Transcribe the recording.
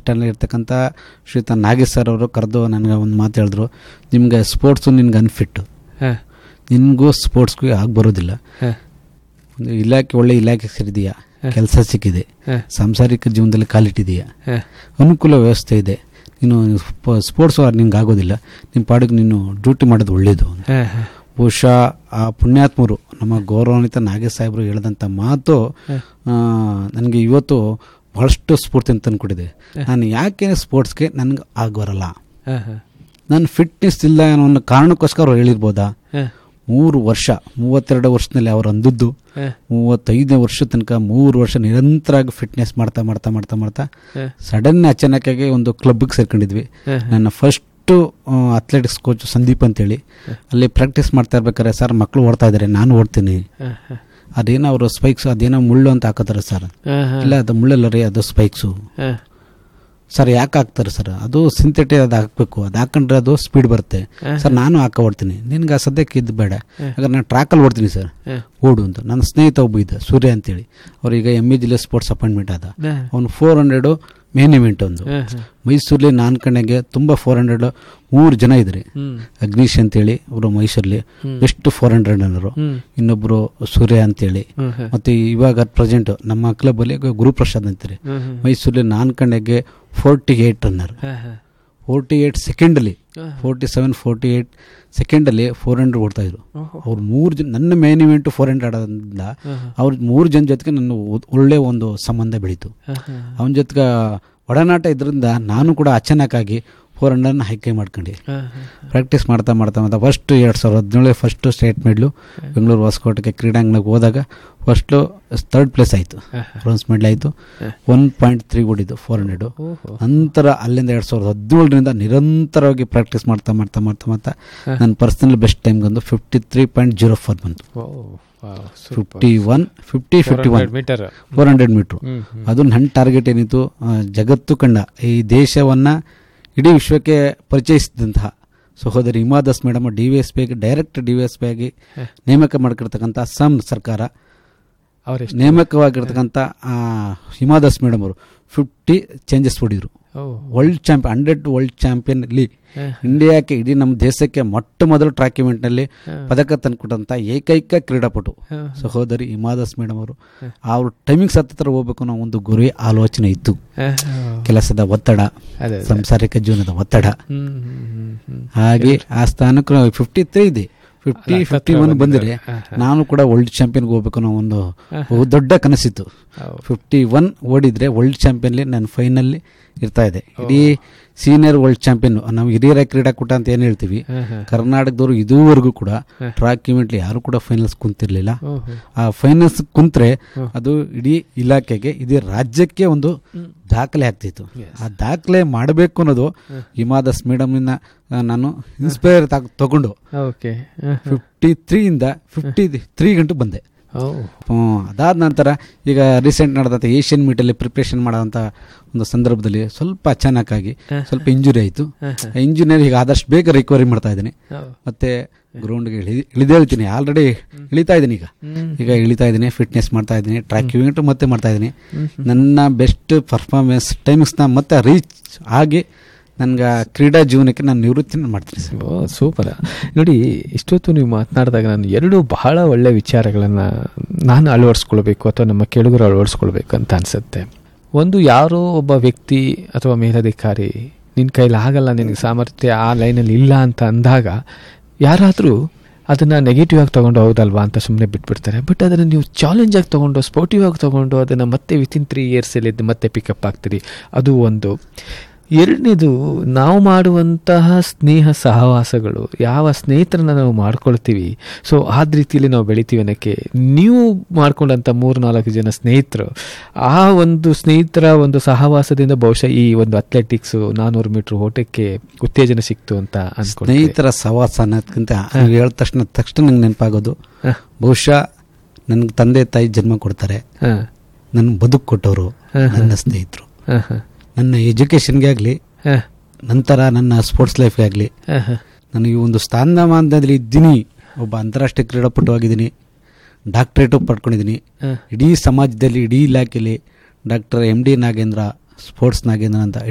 ಸ್ಟ್ಯಾಂಡಲ್ಲಿ ಇರ್ತಕ್ಕಂಥ ಶ್ರೀಯುತ ನಾಗೇಶ್ ಸರ್ ಅವರು ಕರೆದು ನನಗೆ ಒಂದು ಮಾತು ಹೇಳಿದ್ರು ನಿಮ್ಗೆ ಸ್ಪೋರ್ಟ್ಸು ನಿನ್ಗೆ ಅನ್ಫಿಟ್ಟು ಹಾಂ ನಿನಗೂ ಸ್ಪೋರ್ಟ್ಸ್ಗೂ ಆಗಿ ಬರೋದಿಲ್ಲ ಹಾಂ ಒಂದು ಇಲಾಖೆ ಒಳ್ಳೆ ಇಲಾಖೆ ಸೇರಿದೆಯಾ ಕೆಲಸ ಸಿಕ್ಕಿದೆ ಹಾಂ ಸಾಂಸಾರಿಕ ಜೀವನದಲ್ಲಿ ಕಾಲಿಟ್ಟಿದೆಯಾ ಹಾಂ ಅನುಕೂಲ ವ್ಯವಸ್ಥೆ ಇದೆ ನೀನು ಸ್ಪೋರ್ಟ್ಸ್ ನಿಂಗೆ ಆಗೋದಿಲ್ಲ ನಿಮ್ಮ ಪಾಡಿಗೆ ನೀನು ಡ್ಯೂಟಿ ಮಾಡೋದು ಒಳ್ಳೆಯದು ಹಾಂ ಹಾಂ ಬಹುಶಃ ಆ ಪುಣ್ಯಾತ್ಮರು ನಮ್ಮ ಗೌರವಾನ್ವಿತ ನಾಗೇಶ್ ಸಾಹೇಬರು ಹೇಳಿದಂಥ ಮಾತು ನನಗೆ ಇವತ್ತು ಬಹಳಷ್ಟು ಸ್ಫೂರ್ತಿ ಅಂತ ತಂದ್ಕೊಟ್ಟಿದೆ ನಾನು ಯಾಕೆ ಸ್ಪೋರ್ಟ್ಸ್ಗೆ ನನಗೆ ಆಗ ಬರಲ್ಲ ಹಾಂ ಹಾಂ ನಾನು ಫಿಟ್ನೆಸ್ ಇಲ್ಲ ಅನ್ನೋ ಒಂದು ಕಾರಣಕ್ಕೋಸ್ಕರ ಅವ್ರು ಹೇಳಿರ್ಬೋದಾ ಹಾಂ ಮೂರು ವರ್ಷ ಮೂವತ್ತೆರಡು ವರ್ಷದಲ್ಲಿ ಅವ್ರು ಅಂದದ್ದು ಹಾಂ ಮೂವತ್ತೈದನೇ ವರ್ಷ ತನಕ ಮೂರು ವರ್ಷ ನಿರಂತರವಾಗಿ ಫಿಟ್ನೆಸ್ ಮಾಡ್ತಾ ಮಾಡ್ತಾ ಮಾಡ್ತಾ ಮಾಡ್ತಾ ಹಾಂ ಸಡನ್ ಅಚಾನಕ್ಕಾಗಿ ಒಂದು ಕ್ಲಬ್ಗೆ ಸೇರ್ಕೊಂಡಿದ್ವಿ ಹಾಂ ನನ್ನ ಫಸ್ಟು ಅಥ್ಲೆಟಿಕ್ಸ್ ಕೋಚ್ ಸಂದೀಪ್ ಅಂತೇಳಿ ಅಲ್ಲಿ ಪ್ರಾಕ್ಟೀಸ್ ಮಾಡ್ತಾ ಇರ್ಬೇಕಾದ್ರೆ ಸರ್ ಮಕ್ಕಳು ಓಡ್ತಾ ಇದ್ದಾರೆ ನಾನು ಓಡ್ತೀನಿ ಹಾಂ ಹಾಂ ಅದೇನೋ ಅವರು ಸ್ಪೈಕ್ಸ್ ಅದೇನೋ ಮುಳ್ಳು ಅಂತ ಹಾಕೋತಾರೆ ಸರ್ ಹಾಂ ಹಾಂ ಇಲ್ಲ ಅದು ಮುಳ್ಳಲ್ಲ ರೀ ಅದು ಸ್ಪೈಕ್ಸು ಹಾಂ ಸರ್ ಯಾಕೆ ಹಾಕ್ತಾರೆ ಸರ್ ಅದು ಸಿಂಥೆಟಿಕ್ ಅದು ಹಾಕಬೇಕು ಅದು ಹಾಕೊಂಡ್ರೆ ಅದು ಸ್ಪೀಡ್ ಬರುತ್ತೆ ಸರ್ ನಾನು ಹಾಕ ಓಡ್ತೀನಿ ನಿನ್ಗೆ ಆ ಸದ್ಯಕ್ಕೆ ಇದು ಬೇಡ ಹಾಗಾದ್ರೆ ನಾನು ಟ್ರ್ಯಾಕಲ್ಲಿ ಓಡ್ತೀನಿ ಸರ್ ಹಾಂ ಓಡು ಅಂತ ನನ್ನ ಸ್ನೇಹಿತ ಒಬ್ಬ ಇದ್ದ ಸೂರ್ಯ ಅಂತೇಳಿ ಅವ್ರೀಗ ಎಮ್ ಇ ಜಿಲ್ಲೆ ಸ್ಪೋರ್ಟ್ಸ್ ಅಪಾಯಿಂಟ್ಮೆಂಟ್ ಆದ ಹಾಂ ಅವನು ಫೋರ್ ಹಂಡ್ರೆಡು ಮೇನ್ ಇವೆಂಟ್ ಒಂದು ಹಾಂ ಹಾಂ ಮೈಸೂರಲ್ಲಿ ನಾನು ಕಣೆಗೆ ತುಂಬ ಫೋರ್ ಹಂಡ್ರೆಡ್ ಮೂರು ಜನ ಇದ್ರಿ ಹ್ಞೂ ಅಗ್ನೀಶ್ ಅಂತೇಳಿ ಅವರು ಮೈಸೂರಲ್ಲಿ ಹ್ಮ್. ಬೆಸ್ಟ್ ಫೋರ್ ಹಂಡ್ರೆಡ್ ಅನ್ನೋರು ಹ್ಞೂ ಇನ್ನೊಬ್ಬರು ಸೂರ್ಯ ಅಂತೇಳಿ ಹ್ಞೂ ಹಾಂ ಮತ್ತು ಇವಾಗ ಪ್ರೆಸೆಂಟ್ ನಮ್ಮ ಕ್ಲಬ್ಬಲ್ಲಿ ಗುರುಪ್ರಸಾದ್ ಅಂತಾರೆ ಹ್ಞೂ ಹ್ಞೂ ಮೈಸೂರಲ್ಲಿ ನಾನು ಕಣೆಗೆ ಫೋರ್ಟಿ ಏಯ್ಟ್ ರನ್ನರ್ ಹಾಂ ಹಾಂ ಫೋರ್ಟಿ ಏಯ್ಟ್ ಸೆಕೆಂಡಲ್ಲಿ ಹಾಂ ಫೋರ್ಟಿ ಸೆವೆನ್ ಫೋರ್ಟಿ ಏಯ್ಟ್ ಸೆಕೆಂಡಲ್ಲಿ ಫೋರ್ ಹಂಡ್ರೆಡ್ ಓಡ್ತಾಯಿದ್ರು ಓಹೋ ಅವ್ರು ಮೂರು ಜನ ನನ್ನ ಮೇನ್ ಇವೆಂಟು ಫೋರ್ ಹಂಡ್ರೆಡ್ ಆಡೋದ್ರಿಂದ ಹಾಂ ಹಾಂ ಅವ್ರ ಮೂರು ಜನ ಜೊತೆಗೆ ನನ್ನ ಒ- ಒಳ್ಳೆ ಒಂದು ಸಂಬಂಧ ಬೆಳೀತು ಹಾಂ ಹಾಂ ಅವನ ಜೊತೆಗೆ ಒಡನಾಟ ಇದರಿಂದ ನಾನು ಕೂಡ ಅಚಾನಕ್ಕಾಗಿ ಫೋರ್ ಹಂಡ್ರೆಡ್ನ ಹೈಕೆ ಮಾಡ್ಕೊಂಡು ಹಾಂ ಹಾಂ ಪ್ರಾಕ್ಟೀಸ್ ಮಾಡ್ತಾ ಮಾಡ್ತಾ ಮಾಡ್ತಾ ಫಸ್ಟ್ ಎರಡು ಸಾವಿರದ ಹದಿನೇಳು ಫಸ್ಟು ಸ್ಟೇಟ್ ಮೆಡ್ಲು ಬೆಂಗಳೂರು ಹೊಸಕೋಟೆಗೆ ಕ್ರೀಡಾಂಗಣಕ್ಕೆ ಹೋದಾಗ ಫಸ್ಟು ಥರ್ಡ್ ಪ್ಲೇಸ್ ಆಯಿತು ಹಾಂ ಬ್ರೋನ್ಸ್ ಮೆಡಲ್ ಆಯಿತು ಒನ್ ಪಾಯಿಂಟ್ ತ್ರೀ ಓಡಿದ್ದು ಫೋರ್ ಹಂಡ್ರೆಡು ಓಹೋ ನಂತರ ಅಲ್ಲಿಂದ ಎರಡು ಸಾವಿರದ ಹದಿನೇಳರಿಂದ ನಿರಂತರವಾಗಿ ಪ್ರಾಕ್ಟೀಸ್ ಮಾಡ್ತಾ ಮಾಡ್ತಾ ಮಾಡ್ತಾ ಮಾಡ್ತಾ ನನ್ನ ಪರ್ಸನಲ್ ಬೆಸ್ಟ್ ಟೈಮ್ಗೆ ಒಂದು fifty three point zero four ಬಂತು oh wow fifty one fifty fifty one metre four hundred metre ಹ್ಞೂ ಹ್ಞೂ ಅದು ನನ್ನ ಟಾರ್ಗೆಟ್ ಏನಿತ್ತು ಆ, ಜಗತ್ತು ಕಂಡ ಈ ದೇಶವನ್ನು ಇಡೀ ವಿಶ್ವಕ್ಕೆ ಪರಿಚಯಿಸಿದಂತಹ ಸಹೋದರಿ Hima Das madam D V S P ಆಗಿ direct D V S P ಆಗಿ ನೇಮಕ ಮಾಡ್ಕಿರ್ತಕ್ಕಂಥ ಅಸ್ಸಾಂ ಸರ್ಕಾರ ಅವರೆಷ್ಟು ನೇಮಕವಾಗಿರ್ತಕ್ಕಂಥ ಆ, ಹಿಮಾ ದಾಸ್ ಮೇಡಮ್ ಅವರು ಫಿಫ್ಟಿ ಚೇಂಜಸ್ ಹೊಡಿದ್ರು ಓ world champion hundred world champion ಅಲ್ಲಿ ಹಾಂ ಇಂಡಿಯಾಕ್ಕೆ ಇಡೀ ನಮ್ಮ ದೇಶಕ್ಕೆ ಮೊಟ್ಟ ಮೊದಲು ಟ್ರ್ಯಾಕ್ ಇವೆಂಟ್ನಲ್ಲಿ ಹಾಂ. ಪದಕ ತಂದುಕೊಟ್ಟಂಥ ಏಕೈಕ ಕ್ರೀಡಾಪಟು ಹಾಂ ಸಹೋದರಿ ಹಿಮಾದಾಸ್ ಮೇಡಮ್ ಅವರು ಅವ್ರ ಟೈಮಿಂಗ್ಸ್ ಹತ್ತಿರ ಹೋಗ್ಬೇಕು ಅನ್ನೋ ಒಂದು ಗುರಿ ಆಲೋಚನೆ ಇತ್ತು ಹಾಂ ಕೆಲಸದ ಒತ್ತಡ ಅದೇ ಅದೇ ಸಂಸಾರಿಕ ಜೀವನದ ಒತ್ತಡ ಹ್ಞೂ ಹ್ಞೂ ಹ್ಞೂ ಹ್ಞೂ ಹಾಗೆ ಆ ಸ್ಥಾನಕ್ಕೆ ಫಿಫ್ಟಿ ತ್ರೀ ಇದೆ ಫಿಫ್ಟಿ ಅಲ್ಲ, ಫಿಫ್ಟಿ ಹತ್ರ ಒನ್ ಬಂದಿದೆ. ಬಂದರೆ ಹಾಂ, ಹಾಂ. ನಾನು ಕೂಡ ವರ್ಲ್ಡ್ ಚಾಂಪಿಯನ್ಗೆ ಹೋಗ್ಬೇಕು ಅನ್ನೋ ಒಂದು ಬಹು ದೊಡ್ಡ ಕನಸಿತ್ತು ಹೌದು ಫಿಫ್ಟಿ ಒನ್ ಓಡಿದ್ರೆ ವರ್ಲ್ಡ್ ಚಾಂಪಿಯನ್ಲಿ ನಾನು ಫೈನಲ್ಲಿ ಇರ್ತಾ ಇದೆ ಇಡೀ ಸೀನಿಯರ್ ವರ್ಲ್ಡ್ ಚಾಂಪಿಯನ್ ನಾವು ಹಿರಿಯರ ಕ್ರೀಡಾಕೂಟ ಅಂತ ಏನು ಹೇಳ್ತೀವಿ ಹಾಂ ಹಾಂ ಕರ್ನಾಟಕದವರು ಇದುವರೆಗೂ ಕೂಡ ಟ್ರ್ಯಾಕ್ ಇವೆಂಟ್ಲಿ ಯಾರು ಕೂಡ ಫೈನಲ್ಸ್ ಕುಂತಿರ್ಲಿಲ್ಲ ಓಹೋ ಆ ಫೈನಲ್ಸ್ ಕುಂತ್ರೆ ಅದು ಇಡೀ ಇಲಾಖೆಗೆ ಇಡೀ ರಾಜ್ಯಕ್ಕೆ ಒಂದು ದಾಖಲೆ ಆಗ್ತಿತ್ತು ಆ ದಾಖಲೆ ಮಾಡಬೇಕು ಅನ್ನೋದು ಹಿಮಾದಾಸ್ ಮೇಡಮ್ನ ನಾನು ಇನ್ಸ್ಪೈರ್ ತಗೊಂಡು ಓಕೆ ಹಾಂ ಹಾಂ ಫಿಫ್ಟಿ ತ್ರೀಯಿಂದ ಫಿಫ್ಟಿ ತ್ರೀ ಗಂಟು ಬಂದೆ ಓ ಹ್ಮ್, ಅದಾದ ನಂತರ ಈಗ ರೀಸೆಂಟ್ ನಡೆದಂಥ ಏಷ್ಯನ್ ಮೀಟಲ್ಲಿ ಪ್ರಿಪ್ರೇಷನ್ ಮಾಡೋಂಥ ಒಂದು ಸಂದರ್ಭದಲ್ಲಿ ಸ್ವಲ್ಪ ಅಚಾನಕ್ಕಾಗಿ ಸ್ವಲ್ಪ ಇಂಜುರಿ ಆಯಿತು ಇಂಜುರಿಯಲ್ಲಿ ಈಗ ಆದಷ್ಟು ಬೇಗ ರಿಕವರಿ ಮಾಡ್ತಾ ಇದ್ದೀನಿ ಹೌದು ಮತ್ತೆ ಗ್ರೌಂಡ್ಗೆ ಇಳಿ ಇಳಿದೇಳ್ತೀನಿ ಆಲ್ರೆಡಿ ಇಳಿತಾ ಇದ್ದೀನಿ ಈಗ ಈಗ ಇಳಿತಾ ಇದ್ದೀನಿ ಫಿಟ್ನೆಸ್ ಮಾಡ್ತಾ ಇದ್ದೀನಿ ಟ್ರ್ಯಾಕ್ ಇವೆಂಟ್ ಮತ್ತೆ ಮಾಡ್ತಾ ಇದ್ದೀನಿ ನನ್ನ ಬೆಸ್ಟ್ ಪರ್ಫಾರ್ಮೆನ್ಸ್ ಟೈಮಿಂಗ್ಸ್ನ ಮತ್ತೆ ರೀಚ್ ಆಗಿ ನನಗೆ ಕ್ರೀಡಾ ಜೀವನಕ್ಕೆ ನಾನು ನಿವೃತ್ತಿನ ಮಾಡ್ತೀನಿ ಸರ್ ಓ ಸೂಪರ್ ನೋಡಿ ಇಷ್ಟೊತ್ತು ನೀವು ಮಾತನಾಡಿದಾಗ ನಾನು ಎರಡು ಬಹಳ ಒಳ್ಳೆ ವಿಚಾರಗಳನ್ನು ನಾನು ಅಳವಡಿಸ್ಕೊಳ್ಬೇಕು ಅಥವಾ ನಮ್ಮ ಕೆಳಗರು ಅಳವಡಿಸ್ಕೊಳ್ಬೇಕು ಅಂತ ಅನಿಸುತ್ತೆ ಒಂದು ಯಾರೋ ಒಬ್ಬ ವ್ಯಕ್ತಿ ಅಥವಾ ಮೇಲಧಿಕಾರಿ ನಿನ್ನ ಕೈಲಿ ಆಗಲ್ಲ ನಿನಗೆ ಸಾಮರ್ಥ್ಯ ಆ ಲೈನಲ್ಲಿ ಇಲ್ಲ ಅಂತ ಅಂದಾಗ ಯಾರಾದರೂ ಅದನ್ನು ನೆಗೆಟಿವ್ ಆಗಿ ತೊಗೊಂಡು ಹೌದಲ್ವಾ ಅಂತ ಸುಮ್ಮನೆ ಬಿಟ್ಬಿಡ್ತಾರೆ ಬಟ್ ಅದನ್ನು ನೀವು ಚಾಲೆಂಜ್ ಆಗಿ ತೊಗೊಂಡು ಸ್ಪೋರ್ಟಿವ್ ಆಗಿ ತೊಗೊಂಡು ಅದನ್ನು ಮತ್ತೆ ವಿತಿನ್ ತ್ರೀ ಇಯರ್ಸಲ್ಲಿ ಮತ್ತೆ ಪಿಕಪ್ ಆಗ್ತೀರಿ ಅದು ಒಂದು ಎರಡನೇದು ನಾವು ಮಾಡುವಂತಹ ಸ್ನೇಹ ಸಹವಾಸಗಳು ಯಾವ ಸ್ನೇಹಿತರನ್ನ ನಾವು ಮಾಡ್ಕೊಳ್ತೀವಿ ಸೊ ಆದ ರೀತಿಯಲ್ಲಿ ನಾವು ಬೆಳಿತೀವಿ ಅನ್ನೋಕ್ಕೆ ನೀವು ಮಾಡ್ಕೊಂಡಂಥ ಮೂರು ನಾಲ್ಕು ಜನ ಸ್ನೇಹಿತರು ಆ ಒಂದು ಸ್ನೇಹಿತರ ಒಂದು ಸಹವಾಸದಿಂದ ಬಹುಶಃ ಈ ಒಂದು ಅಥ್ಲೆಟಿಕ್ಸು ನಾನ್ನೂರು ಮೀಟ್ರ್ ಓಟಕ್ಕೆ ಉತ್ತೇಜನ ಸಿಕ್ತು ಅಂತ ಅನ್ಕೊಂಡು ಸ್ನೇಹಿತರ ಸವಾಸ ಅನ್ನೋದಕ್ಕಿಂತ ನೀವು ಹೇಳಿದ ತಕ್ಷಣ ತಕ್ಷಣ ನಂಗೆ ನೆನಪಾಗೋದು ಬಹುಶಃ ನನಗೆ ತಂದೆ ತಾಯಿ ಜನ್ಮ ಕೊಡ್ತಾರೆ ಹಾಂ ನನ್ನ ಬದುಕು ಕೊಟ್ಟವರು ಹಾಂ, ನನ್ನ ಸ್ನೇಹಿತರು ಹಾಂ ಹಾಂ ನನ್ನ ಎಜುಕೇಷನ್ಗೆ ಆಗಲಿ ಹಾಂ ನಂತರ ನನ್ನ ಸ್ಪೋರ್ಟ್ಸ್ ಲೈಫ್ಗೆ ಆಗಲಿ ಹಾಂ ಹಾಂ ನಾನು ಈ ಒಂದು ಸ್ಥಾನಮಾನದಲ್ಲಿ ಇದ್ದೀನಿ ಒಬ್ಬ ಅಂತಾರಾಷ್ಟ್ರೀಯ ಕ್ರೀಡಾಪಟು ಆಗಿದ್ದೀನಿ ಡಾಕ್ಟ್ರೇಟು ಪಡ್ಕೊಂಡಿದ್ದೀನಿ ಹಾಂ ಇಡೀ ಸಮಾಜದಲ್ಲಿ ಇಡೀ ಇಲಾಖೆಯಲ್ಲಿ doctor M D Nagendra sports Nagendra ಅಂತ